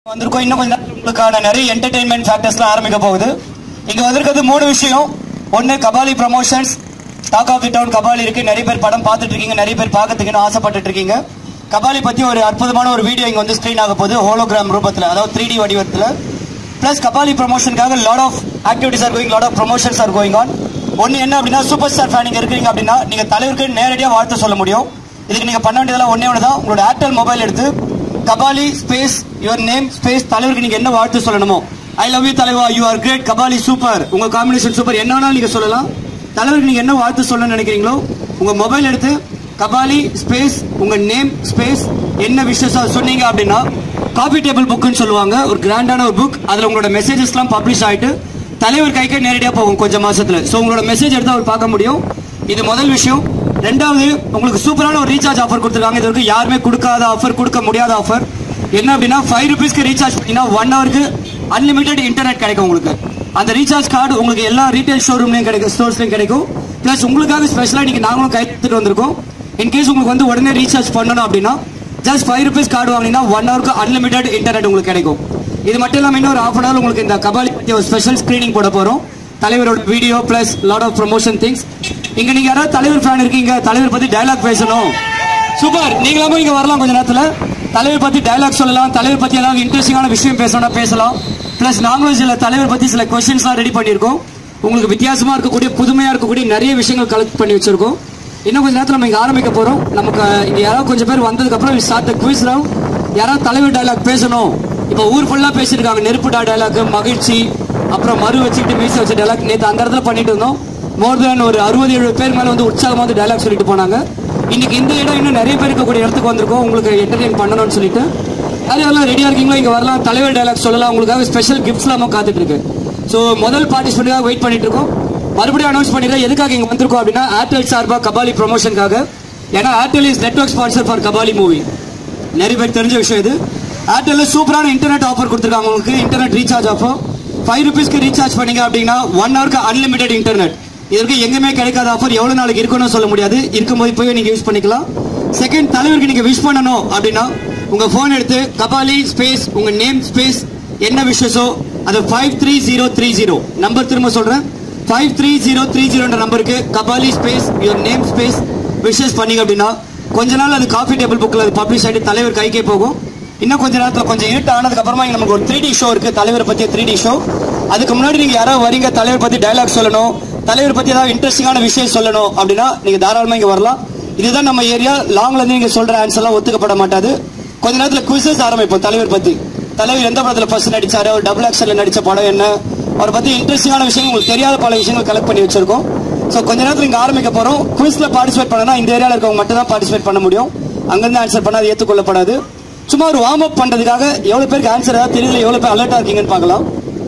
வந்திருக்கோம் இன்னும் கொஞ்ச நேரத்துல உங்களுக்கான நிறைய என்டர்டைன்மெண்ட் ஃபேக்டர்ஸ்லாம் ஆரம்பிக்க போகுது இங்க வந்திருக்கிறது மூணு விஷயம் ஒன்னு Kabali promotions talk of the town Kabali இருக்கு நிறைய பேர் படம் பார்த்துட்டு இருக்கீங்க நிறைய பேர் பார்க்கறதுக்குன்னு ஆசைப்பட்டுட்டு இருக்கீங்க கபாலி பத்தி ஒரு அற்புதமான ஒரு வீடியோ இங்க வந்து ஸ்கிரீன் ஆக போகுது ஹோலோகிராம் ரூபத்துல அதாவது த்ரீ டி வடிவத்துல பிளஸ் கபாலி ப்ரமோஷனுக்காக lot of activities are going lot of promotions are going on ஒன்னு என்ன அப்படின்னா சூப்பர் ஸ்டார் ஃபேன் நீங்க இருக்கிறீங்க அப்படின்னா நீங்க தலைவருக்கு நேரடியாக வாழ்த்து சொல்ல முடியும் இதுக்கு நீங்க பண்ண வேண்டியதெல்லாம் ஒன்னே ஒன்று தான் உங்களோட ஏர்டெல் மொபைல் எடுத்து Kabali space your name space தலைவருக்கு நீங்க என்ன வாழ்த்து சொல்லணுமோ ஐ லவ் யூ தலைவா you are great Kabali super உங்க காம்பினேஷன் சூப்பர் என்ன வேணாலும் நீங்க சொல்லலாம் தலைவருக்கு நீங்க என்ன வாழ்த்து சொல்லணும்னு நினைக்கிறீங்களோ உங்க மொபைல் எடுத்து கபாலி ஸ்பேஸ் உங்க நேம் ஸ்பேஸ் என்ன விஷயம் சொன்னீங்க அப்படின்னா காபி டேபிள் புக்னு சொல்லுவாங்க ஒரு கிராண்டான ஒரு புக் அதுல உங்களோட மெசேஜஸ்லாம் பப்ளிஷ் ஆயிட்டு தலைவர் கைக்கே நேரடியாக போகும் கொஞ்சம் மாசத்துல ஸோ உங்களோட மெசேஜ் எடுத்து அவர் பார்க்க முடியும் இது முதல் விஷயம் ரெண்டாவது உங்களுக்கு சூப்பரான ஒரு ரீசார்ஜ் ஆஃபர் கொடுத்துருக்காங்க இது வரைக்கும் யாருமே கொடுக்காத ஆஃபர் கொடுக்க முடியாத ஆஃபர் என்ன அப்படின்னா ஃபைவ் ருபீஸ்க்கு ரீசார்ஜ் பண்ணீங்கன்னா ஒன் ஹவருக்கு அன்லிமிட்டெட் இன்டர்நெட் கிடைக்கும் உங்களுக்கு அந்த ரீசார்ஜ் கார்டு உங்களுக்கு எல்லா ரீட்டைல் ஷோரூம்லையும் கிடைக்கும் ஸ்டோர்ஸ்லையும் கிடைக்கும் ப்ளஸ் உங்களுக்காக ஸ்பெஷலாக இன்னைக்கு நாங்களும் கை எடுத்துட்டு வந்திருக்கோம் இன்கேஸ் உங்களுக்கு வந்து உடனே ரீசார்ஜ் பண்ணணும் அப்படின்னா ஜஸ்ட் ஃபைவ் ருபீஸ் கார்டு வாங்கினீங்கன்னா ஒன் ஹவருக்கு அன்லிமிட்டெட் இன்டர்நெட் உங்களுக்கு கிடைக்கும் இது மட்டும் இல்லாமல் இன்னும் ஒரு ஆஃப் அன் உங்களுக்கு இந்த கபாலி பத்தி ஒரு ஸ்பெஷல் ஸ்கிரீனிங் போட போறோம் தலைவரோட video plus lot of promotion things இங்க நீங்க யாராவது தலைவர் ஃபேன் இருக்கீங்க தலைவர் பத்தி டயலாக் பேசணும் சூப்பர் நீங்களாம இங்க வரலாம் கொஞ்ச நேரத்துல தலைவர் பத்தி டயலாக் சொல்லலாம் தலைவர் பத்தி ஏதாவது இன்ட்ரெஸ்டிங்கான விஷயம் பேசணும்னா பேசலாம் பிளஸ் நாங்களும் சில தலைவர் பத்தி சில கொஸ்டின்ஸ்லாம் ரெடி பண்ணியிருக்கோம் உங்களுக்கு வித்தியாசமா இருக்கக்கூடிய புதுமையா இருக்கக்கூடிய நிறைய விஷயங்கள் கலெக்ட் பண்ணி வச்சிருக்கோம் இன்னும் கொஞ்ச நேரத்துல நம்ம இங்க ஆரம்பிக்க போறோம் நமக்கு இங்க யாராவது கொஞ்சம் பேர் வந்ததுக்கு அப்புறம் ஸ்டார்ட் த குவிஸ் ரவுண்ட் யாராவது தலைவர் டயலாக் பேசணும் இப்போ ஊர் ஃபுல்லா பேசியிருக்காங்க நெருப்புடா டயலாக் மகிழ்ச்சி அப்புறம் மறு வச்சுக்கிட்டு மீச வச்ச டயலாக் நேற்று அந்த இடத்துல பண்ணிட்டு இருந்தோம் மோர் தென் ஒரு அறுபது எழுபது பேர் மேல வந்து உற்சாகமா வந்து டயலாக் சொல்லிட்டு போனாங்க இன்னைக்கு இந்த இடம் இன்னும் நிறைய பேர் இருக்கக்கூடிய இடத்துக்கு வந்திருக்கோம் உங்களுக்கு என்டர்டெயின் பண்ணணும்னு சொல்லிட்டு அது எல்லாம் ரெடியா இருக்கீங்களோ இங்க வரலாம் தலைவர் டயலாக் சொல்லலாம் உங்களுக்காக ஸ்பெஷல் கிஃப்ட்ஸ்லாம காத்துட்டு இருக்கு ஸோ முதல் பார்ட்டிசிபென்ட்காக வெயிட் பண்ணிட்டு இருக்கோம் மறுபடியும் அனௌன்ஸ் பண்ணிடுறேன் எதுக்காக இங்க வந்திருக்கோம் அப்படின்னா ஏர்டெல் சார்பா கபாலி ப்ரொமோஷனுக்காக ஏன்னா Airtel is network sponsor for Kabali movie நிறைய பேர் தெரிஞ்ச விஷயம் இது ஏர்டெல்ல சூப்பரான இன்டர்நெட் ஆஃபர் கொடுத்துருக்காங்க உங்களுக்கு இன்டர்நெட் ரீசார்ஜ் ஆஃபர் ஃபைவ் ருபீஸ்க்கு ரீசார்ஜ் பண்ணீங்க அப்படின்னா ஒன் ஹவருக்கு அன்லிமிட்டெட் இன்டர்நெட் இதற்கு எங்கேயுமே கிடைக்காத ஆஃபர் எவ்வளவு நாளைக்கு இருக்குன்னு சொல்ல முடியாது இருக்கும்போது போய் நீங்க யூஸ் பண்ணிக்கலாம் செகண்ட் தலைவருக்கு நீங்க விஷ் பண்ணணும் அப்படின்னா உங்க போன் எடுத்து கபாலி ஸ்பேஸ் உங்க நேம் ஸ்பேஸ் என்ன விஷயஸோ அது five three zero three zero number திரும்ப சொல்றேன் ஃபைவ் த்ரீ ஜீரோ த்ரீ ஜீரோன்ற நம்பருக்கு Kabali space your name space wishes பண்ணீங்க அப்படின்னா கொஞ்ச நாள் அது காஃபி டேபிள் புக்கில் அது பப்ளிஷ் ஆகிட்டு தலைவர் கைக்கே போகும் இன்னும் கொஞ்ச நேரத்தில் கொஞ்சம் இருட்டு ஆனதுக்கு அப்புறமா இங்க நமக்கு ஒரு த்ரீ டி ஷோ இருக்கு தலைவரை பத்திய த்ரீ டி ஷோ அதுக்கு முன்னாடி நீங்க யாராவது வரீங்க தலைவர் பத்தி டயலாக் சொல்லணும் தலைவர் பத்தி ஏதாவது இன்ட்ரெஸ்டிங்கான விஷயம் சொல்லணும் அப்படின்னா நீங்க தாராளமா இங்க வரலாம் இதுதான் நம்ம ஏரியா லாங்ல இருந்து நீங்க சொல்ற ஆன்சர் எல்லாம் ஒத்துக்கப்பட மாட்டாது கொஞ்ச நேரத்துல குவிசஸ் ஆரம்பிப்போம் தலைவர் பத்தி தலைவர் எந்த படத்துல ஃபர்ஸ்ட் நடிச்சாரு அவர் டபுள் ஆக்ஷன்ல நடிச்ச படம் என்ன அவரை பத்தி இன்ட்ரெஸ்டிங்கான விஷயம் உங்களுக்கு தெரியாத பல விஷயங்கள் கலெக்ட் பண்ணி வச்சிருக்கோம் ஸோ கொஞ்ச நேரத்தில் இங்க ஆரம்பிக்க போறோம் குவிஸ்ல பார்ட்டிசிபேட் பண்ணனா இந்த ஏரியால இருக்கவங்க மட்டும் தான் பார்ட்டிசிபேட் பண்ண முடியும் அங்கிருந்து ஆன்சர் பண்ணா அது ஏற்றுக்கொள்ளப்படாது சும்மா ஒரு வார்ம் அப் பண்றதுக்காக எவ்வளவு பேருக்கு ஆன்சர் ஏதாவது தெரியல எவ்வளவு பேர் அலர்ட்டா இருக்கீங்கன்னு பார்க்கலாம்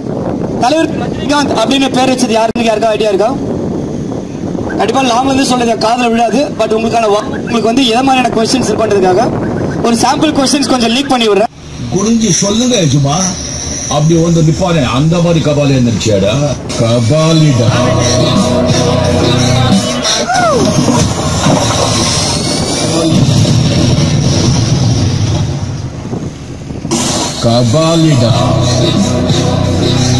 தலைவர் ரஜினிகாந்த் அப்படின்னு பேர் வச்சது யாருக்கு யாருக்கா ஐடியா இருக்கா கண்டிப்பா லாங்ல இருந்து சொல்றது காதுல விழாது பட் உங்களுக்கான wa- உங்களுக்கு வந்து எதை மாதிரியான கொஸ்டின்ஸ் இருக்குன்றதுக்காக ஒரு சாம்பிள் கொஸ்டின்ஸ் கொஞ்சம் லீக் பண்ணி விடுறேன் குனிஞ்சு சொல்லுங்க எஜுமா அப்படி வந்து நிப்பானே அந்த மாதிரி கபாலி நினைச்சியாடா கபாலிடா கபாலிடா